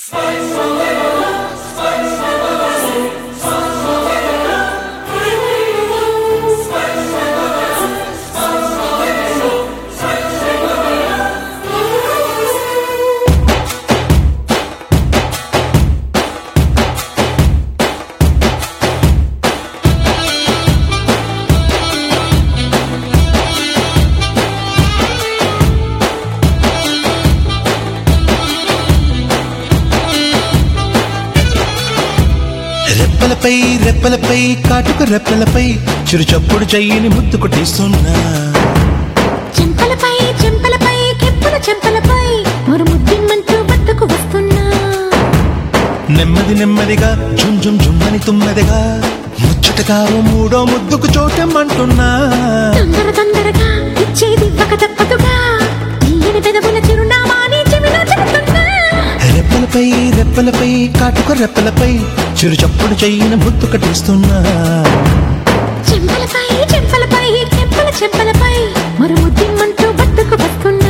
రెప్పలపై రెప్పలపై కాటుక రెప్పలపై చిరు చప్పుడు చెయ్యిని ముద్దు కొట్టిస్తున్నా చెంపలపై చెంపలపై కెప్పుల చెంపలపై మరు ముద్దిమ్మంటూ బద్దకు వస్తున్నా నెమ్మది నెమ్మదిగా జుమ్ జుమ్ జుమ్మని తుమ్మెదగా ముచ్చటగా ఓ మూడో ముద్దుకు చోటెమ్మంటున్నా తొందర తొందరగా ఇచ్చేది ఇవ్వక తప్పదుగా తీయని పెదవుల చిరునామాని చెవిలో చెబుతున్నా రెప్పలపై రెప్పలపై కాటుక రెప్పలపై చిరు చప్పుడు చెయ్యిని ముద్దు కట్టిస్తున్నా చెంపలపై చెంపలపై కెప్పుల చెంపలపై మరు ముద్దిమ్మంటూ బద్దకు వస్తున్నా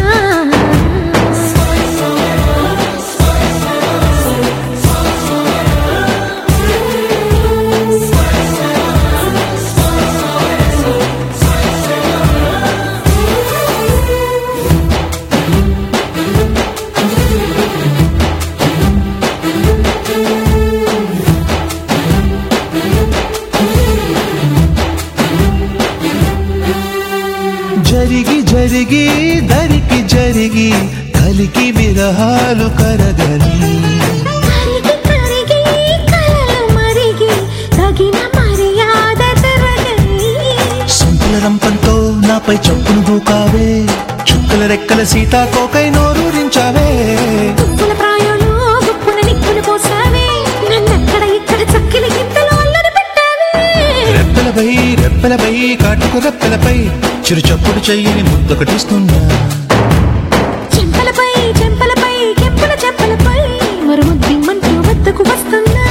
జరిగి జరిగి దరికి జరిగి కలికి విరహాలు కరగని కరిగి కరిగి కలలు మరిగి తగిన మర్యాద తరగని సొంతుల రంపంతో నాపై చప్పును దూకావే చుక్కల రెక్కల సీతాకోకై నోరూరించావే తుప్పుల ప్రాయంలో గుప్పున నిప్పులు పోసావే నన్నక్కడ ఇక్కడ చక్కిలి గింతలు అల్లరి పెట్టావే రెప్పలపై రెప్పలపై కాటుకు రెప్పలపై చిరు చప్పుడు చెయ్యిని ముద్దొకటిస్తున్నా చెంపలపై చెంపలపై కెంపుల చెంపలపై మరుము దిమ్మంటూ వద్దకు వస్తున్నా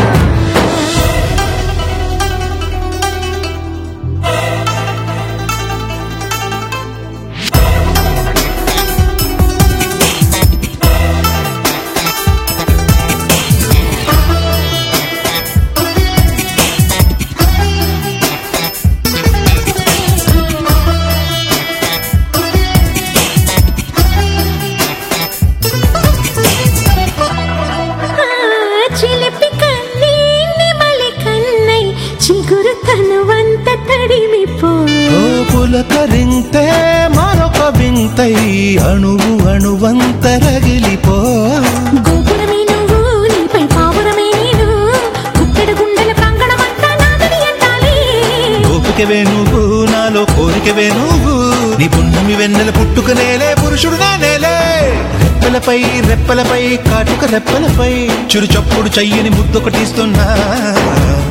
ఆ, చిలిపి కన్నీ నెమలి కన్నై చిగురు తనువంత తడిమిపో ఓ పులకరింతే మరొక వింతై అణువు అణువంత రగిలిపో గోపురమే నువ్వు నీపై పావురమే నేను గుప్పెడు గుండెల ప్రాంగణమంతా నాదని అంటాలి గోపికవే నువ్వు నాలో కోరికవే నువ్వు నీ పుణ్యమి వెన్నెల పుట్టుకనేలే పురుషుడు నేనేలే రెప్పలపై రెప్పలపై కాటుక రెప్పలపై చిరు చప్పుడు చెయ్యని ముద్దొకటిస్తున్నా